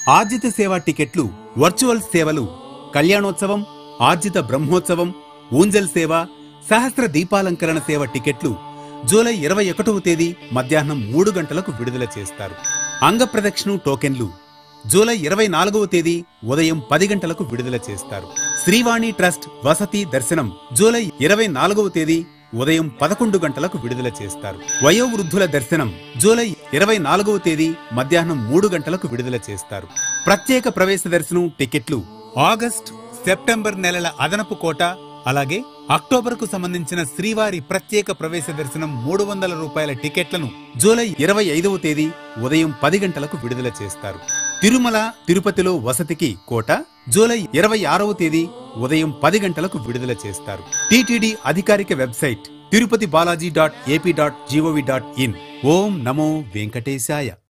ఆర్జిత సేవ టికెట్లు వర్చువల్ సేవలు కళ్యాణోత్సవం ఆర్జిత బ్రహ్మోత్సవం ఊంజల్ సేవ సహస్ర దీపాలంకరణ సేవ టికెట్లు జూలై ఇరవై ఒకటవ తేదీ మధ్యాహ్నం మూడు గంటలకు విడుదల చేస్తారు అంగప్రదక్షిణం టోకెన్లు జూలై ఇరవై నాలుగవ తేదీ ఉదయం పది గంటలకు విడుదల చేస్తారు శ్రీవాణి ట్రస్ట్ వసతి దర్శనం జూలై ఇరవై నాలుగవ తేదీ ఉదయం పదకొండు గంటలకు విడుదల చేస్తారు వయోవృద్ధుల దర్శనం జూలై ఇరవై నాలుగవ తేదీ మధ్యాహ్నం మూడు గంటలకు విడుదల చేస్తారు ప్రత్యేక ప్రవేశ దర్శనం టికెట్లు ఆగస్ట్ సెప్టెంబర్ నెలల అదనపు కోట అలాగే అక్టోబర్ కు సంబంధించిన శ్రీవారి ప్రత్యేక ప్రవేశ దర్శనం మూడు వందల రూపాయల టికెట్లను జూలై ఇరవై ఐదవ తేదీ ఉదయం పది గంటలకు విడుదల చేస్తారు తిరుమల తిరుపతిలో వసతికి కోట జూలై ఇరవై ఆరవ తేదీ ఉదయం పది గంటలకు విడుదల చేస్తారు టిటిడి అధికారిక website Tirupati Balaji dot AP dot GOV dot in ఓం నమో వెంకటేశాయ